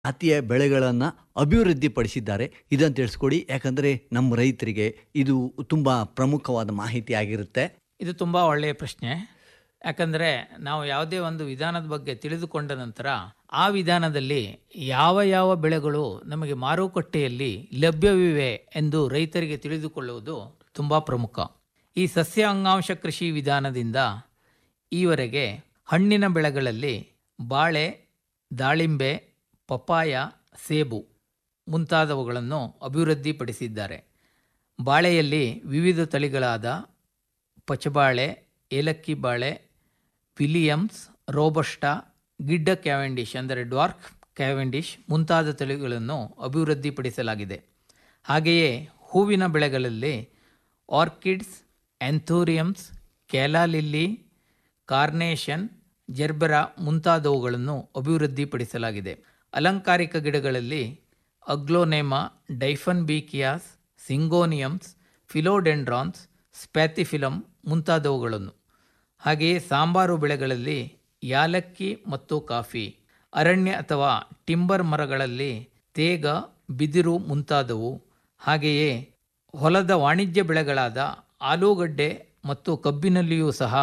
ಜಾತಿಯ ಬೆಳೆಗಳನ್ನು ಅಭಿವೃದ್ಧಿಪಡಿಸಿದ್ದಾರೆ ಇದನ್ನು ತಿಳಿಸ್ಕೊಡಿ ಯಾಕಂದರೆ ನಮ್ಮ ರೈತರಿಗೆ ಇದು ತುಂಬ ಪ್ರಮುಖವಾದ ಮಾಹಿತಿ ಆಗಿರುತ್ತೆ ಇದು ತುಂಬ ಒಳ್ಳೆಯ ಪ್ರಶ್ನೆ ಯಾಕಂದರೆ ನಾವು ಯಾವುದೇ ಒಂದು ವಿಧಾನದ ಬಗ್ಗೆ ತಿಳಿದುಕೊಂಡ ನಂತರ ಆ ವಿಧಾನದಲ್ಲಿ ಯಾವ ಯಾವ ಬೆಳೆಗಳು ನಮಗೆ ಮಾರುಕಟ್ಟೆಯಲ್ಲಿ ಲಭ್ಯವಿವೆ ಎಂದು ರೈತರಿಗೆ ತಿಳಿದುಕೊಳ್ಳುವುದು ತುಂಬ ಪ್ರಮುಖ ಈ ಸಸ್ಯ ಅಂಗಾಂಶ ಕೃಷಿ ವಿಧಾನದಿಂದ ಈವರೆಗೆ ಹಣ್ಣಿನ ಬೆಳೆಗಳಲ್ಲಿ ಬಾಳೆ ದಾಳಿಂಬೆ ಪಪಾಯ ಸೇಬು ಮುಂತಾದವುಗಳನ್ನು ಅಭಿವೃದ್ಧಿಪಡಿಸಿದ್ದಾರೆ ಬಾಳೆಯಲ್ಲಿ ವಿವಿಧ ತಳಿಗಳಾದ ಪಚಬಾಳೆ ಏಲಕ್ಕಿ ಬಾಳೆ ವಿಲಿಯಮ್ಸ್ ರೋಬಸ್ಟಾ ಗಿಡ್ಡ ಕ್ಯಾವೆಂಡಿಶ್ ಅಂದರೆ ಡ್ವಾರ್ಕ್ ಕ್ಯಾವೆಂಡಿಶ್ ಮುಂತಾದ ತಳಿಗಳನ್ನು ಅಭಿವೃದ್ಧಿಪಡಿಸಲಾಗಿದೆ ಹಾಗೆಯೇ ಹೂವಿನ ಬೆಳೆಗಳಲ್ಲಿ ಆರ್ಕಿಡ್ಸ್ ಆ್ಯಂಥೋರಿಯಮ್ಸ್ ಕ್ಯಾಲಾಲಿಲ್ಲಿ ಕಾರ್ನೇಷನ್ ಜೆರ್ಬೆರಾ ಮುಂತಾದವುಗಳನ್ನು ಅಭಿವೃದ್ಧಿಪಡಿಸಲಾಗಿದೆ ಅಲಂಕಾರಿಕ ಗಿಡಗಳಲ್ಲಿ ಅಗ್ಲೋನೆಮಾ ಡೈಫನ್ ಬೀಕಿಯಾಸ್ ಸಿಂಗೋನಿಯಮ್ಸ್ ಫಿಲೋಡೆಂಡ್ರಾನ್ಸ್ ಸ್ಪ್ಯಾಥಿಫಿಲಮ್ ಮುಂತಾದವುಗಳನ್ನು ಹಾಗೆಯೇ ಸಾಂಬಾರು ಬೆಳೆಗಳಲ್ಲಿ ಯಾಲಕ್ಕಿ ಮತ್ತು ಕಾಫಿ ಅರಣ್ಯ ಅಥವಾ ಟಿಂಬರ್ ಮರಗಳಲ್ಲಿ ತೇಗ ಬಿದಿರು ಮುಂತಾದವು ಹಾಗೆಯೇ ಹೊಲದ ವಾಣಿಜ್ಯ ಬೆಳೆಗಳಾದ ಆಲೂಗಡ್ಡೆ ಮತ್ತು ಕಬ್ಬಿನಲ್ಲಿಯೂ ಸಹ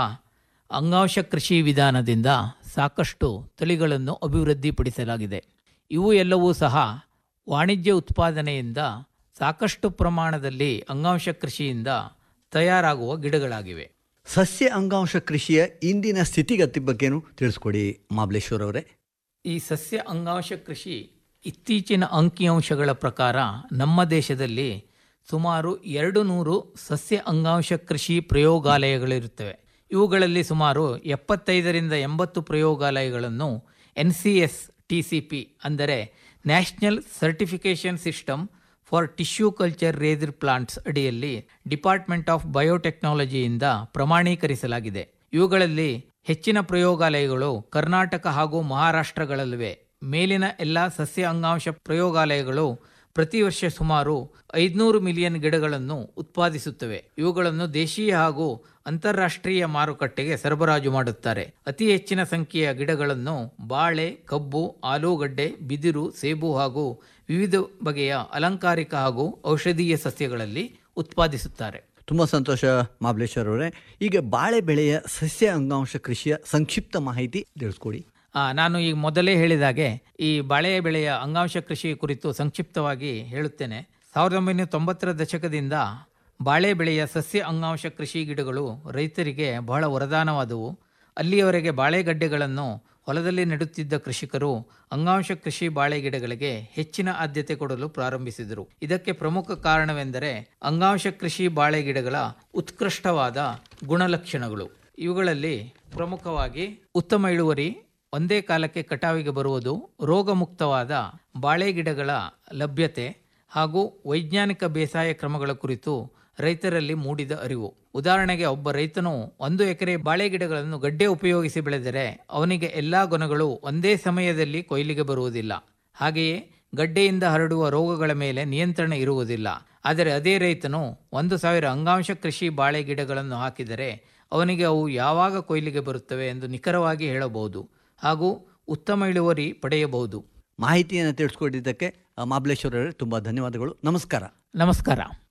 ಅಂಗಾಂಶ ಕೃಷಿ ವಿಧಾನದಿಂದ ಸಾಕಷ್ಟು ತಳಿಗಳನ್ನು ಅಭಿವೃದ್ಧಿಪಡಿಸಲಾಗಿದೆ ಇವು ಎಲ್ಲವೂ ಸಹ ವಾಣಿಜ್ಯ ಉತ್ಪಾದನೆಯಿಂದ ಸಾಕಷ್ಟು ಪ್ರಮಾಣದಲ್ಲಿ ಅಂಗಾಂಶ ಕೃಷಿಯಿಂದ ತಯಾರಾಗುವ ಗಿಡಗಳಾಗಿವೆ ಸಸ್ಯ ಅಂಗಾಂಶ ಕೃಷಿಯ ಇಂದಿನ ಸ್ಥಿತಿಗತಿ ಬಗ್ಗೆನೂ ತಿಳಿಸ್ಕೊಡಿ ಮಾಬಲೇಶ್ವರ್ ಅವರೇ ಈ ಸಸ್ಯ ಅಂಗಾಂಶ ಕೃಷಿ ಇತ್ತೀಚಿನ ಅಂಕಿಅಂಶಗಳ ಪ್ರಕಾರ ನಮ್ಮ ದೇಶದಲ್ಲಿ ಸುಮಾರು ಎರಡು ನೂರು ಸಸ್ಯ ಅಂಗಾಂಶ ಕೃಷಿ ಪ್ರಯೋಗಾಲಯಗಳಿರುತ್ತವೆ ಇವುಗಳಲ್ಲಿ ಸುಮಾರು ಎಪ್ಪತ್ತೈದರಿಂದ ಎಂಬತ್ತು ಪ್ರಯೋಗಾಲಯಗಳನ್ನು N C S T C P ಅಂದರೆ national certification system for tissue culture rather plants ಅಡಿಯಲ್ಲಿ ಡಿಪಾರ್ಟ್ಮೆಂಟ್ ಆಫ್ ಬಯೋಟೆಕ್ನಾಲಜಿಯಿಂದ ಪ್ರಮಾಣೀಕರಿಸಲಾಗಿದೆ ಇವುಗಳಲ್ಲಿ ಹೆಚ್ಚಿನ ಪ್ರಯೋಗಾಲಯಗಳು ಕರ್ನಾಟಕ ಹಾಗೂ ಮಹಾರಾಷ್ಟ್ರಗಳಲ್ಲಿವೆ ಮೇಲಿನ ಎಲ್ಲ ಸಸ್ಯ ಅಂಗಾಂಶ ಪ್ರಯೋಗಾಲಯಗಳು ಪ್ರತಿ ವರ್ಷ ಸುಮಾರು ಐದುನೂರು ಮಿಲಿಯನ್ ಗಿಡಗಳನ್ನು ಉತ್ಪಾದಿಸುತ್ತವೆ ಇವುಗಳನ್ನು ದೇಶೀಯ ಹಾಗೂ ಅಂತಾರಾಷ್ಟ್ರೀಯ ಮಾರುಕಟ್ಟೆಗೆ ಸರಬರಾಜು ಮಾಡುತ್ತಾರೆ ಅತಿ ಹೆಚ್ಚಿನ ಸಂಖ್ಯೆಯ ಗಿಡಗಳನ್ನು ಬಾಳೆ ಕಬ್ಬು ಆಲೂಗಡ್ಡೆ ಬಿದಿರು ಸೇಬು ಹಾಗೂ ವಿವಿಧ ಬಗೆಯ ಅಲಂಕಾರಿಕ ಹಾಗೂ ಔಷಧೀಯ ಸಸ್ಯಗಳಲ್ಲಿ ಉತ್ಪಾದಿಸುತ್ತಾರೆ ತುಂಬ ಸಂತೋಷ ಮಾಬಲೇಶ್ವರ್ ಅವರೇ ಈಗ ಬಾಳೆ ಬೆಳೆಯ ಸಸ್ಯ ಅಂಗಾಂಶ ಕೃಷಿಯ ಸಂಕ್ಷಿಪ್ತ ಮಾಹಿತಿ ತಿಳಿಸ್ಕೊಡಿ ಆ, ನಾನು ಈಗ ಮೊದಲೇ ಹೇಳಿದಾಗೆ ಈ ಬಾಳೆ ಬೆಳೆಯ ಅಂಗಾಂಶ ಕೃಷಿ ಕುರಿತು ಸಂಕ್ಷಿಪ್ತವಾಗಿ ಹೇಳುತ್ತೇನೆ ಸಾವಿರದ ಒಂಬೈನೂರ ತೊಂಬತ್ತರ ದಶಕದಿಂದ ಬಾಳೆ ಬೆಳೆಯ ಸಸ್ಯ ಅಂಗಾಂಶ ಕೃಷಿ ಗಿಡಗಳು ರೈತರಿಗೆ ಬಹಳ ವರದಾನವಾದವು ಅಲ್ಲಿಯವರೆಗೆ ಬಾಳೆಗಡ್ಡೆಗಳನ್ನು ಹೊಲದಲ್ಲಿ ನೆಡುತ್ತಿದ್ದ ಕೃಷಿಕರು ಅಂಗಾಂಶ ಕೃಷಿ ಬಾಳೆ ಗಿಡಗಳಿಗೆ ಹೆಚ್ಚಿನ ಆದ್ಯತೆ ಕೊಡಲು ಪ್ರಾರಂಭಿಸಿದರು ಇದಕ್ಕೆ ಪ್ರಮುಖ ಕಾರಣವೆಂದರೆ ಅಂಗಾಂಶ ಕೃಷಿ ಬಾಳೆ ಗಿಡಗಳ ಉತ್ಕೃಷ್ಟವಾದ ಗುಣಲಕ್ಷಣಗಳು ಇವುಗಳಲ್ಲಿ ಪ್ರಮುಖವಾಗಿ ಉತ್ತಮ ಇಳುವರಿ ಒಂದೇ ಕಾಲಕ್ಕೆ ಕಟಾವಿಗೆ ಬರುವುದು ರೋಗಮುಕ್ತವಾದ ಬಾಳೆ ಗಿಡಗಳ ಲಭ್ಯತೆ ಹಾಗೂ ವೈಜ್ಞಾನಿಕ ಬೇಸಾಯ ಕ್ರಮಗಳ ಕುರಿತು ರೈತರಲ್ಲಿ ಮೂಡಿದ ಅರಿವು ಉದಾಹರಣೆಗೆ ಒಬ್ಬ ರೈತನು ಒಂದು ಎಕರೆ ಬಾಳೆ ಗಿಡಗಳನ್ನು ಗಡ್ಡೆ ಉಪಯೋಗಿಸಿ ಬೆಳೆದರೆ ಅವನಿಗೆ ಎಲ್ಲಾ ಗುಣಗಳು ಒಂದೇ ಸಮಯದಲ್ಲಿ ಕೊಯ್ಲಿಗೆ ಬರುವುದಿಲ್ಲ ಹಾಗೆಯೇ ಗಡ್ಡೆಯಿಂದ ಹರಡುವ ರೋಗಗಳ ಮೇಲೆ ನಿಯಂತ್ರಣ ಇರುವುದಿಲ್ಲ ಆದರೆ ಅದೇ ರೈತನು ಒಂದು ಸಾವಿರ ಅಂಗಾಂಶ ಕೃಷಿ ಬಾಳೆ ಗಿಡಗಳನ್ನು ಹಾಕಿದರೆ ಅವನಿಗೆ ಅವು ಯಾವಾಗ ಕೊಯ್ಲಿಗೆ ಬರುತ್ತವೆ ಎಂದು ನಿಖರವಾಗಿ ಹೇಳಬಹುದು ಹಾಗೂ ಉತ್ತಮ ಇಳುವರಿ ಪಡೆಯಬಹುದು ಮಾಹಿತಿಯನ್ನು ತಿಳಿಸ್ಕೊಟ್ಟಿದ್ದಕ್ಕೆ ಮಾಬಲೇಶ್ವರ್ ಅವರೇ ತುಂಬ ಧನ್ಯವಾದಗಳು ನಮಸ್ಕಾರ ನಮಸ್ಕಾರ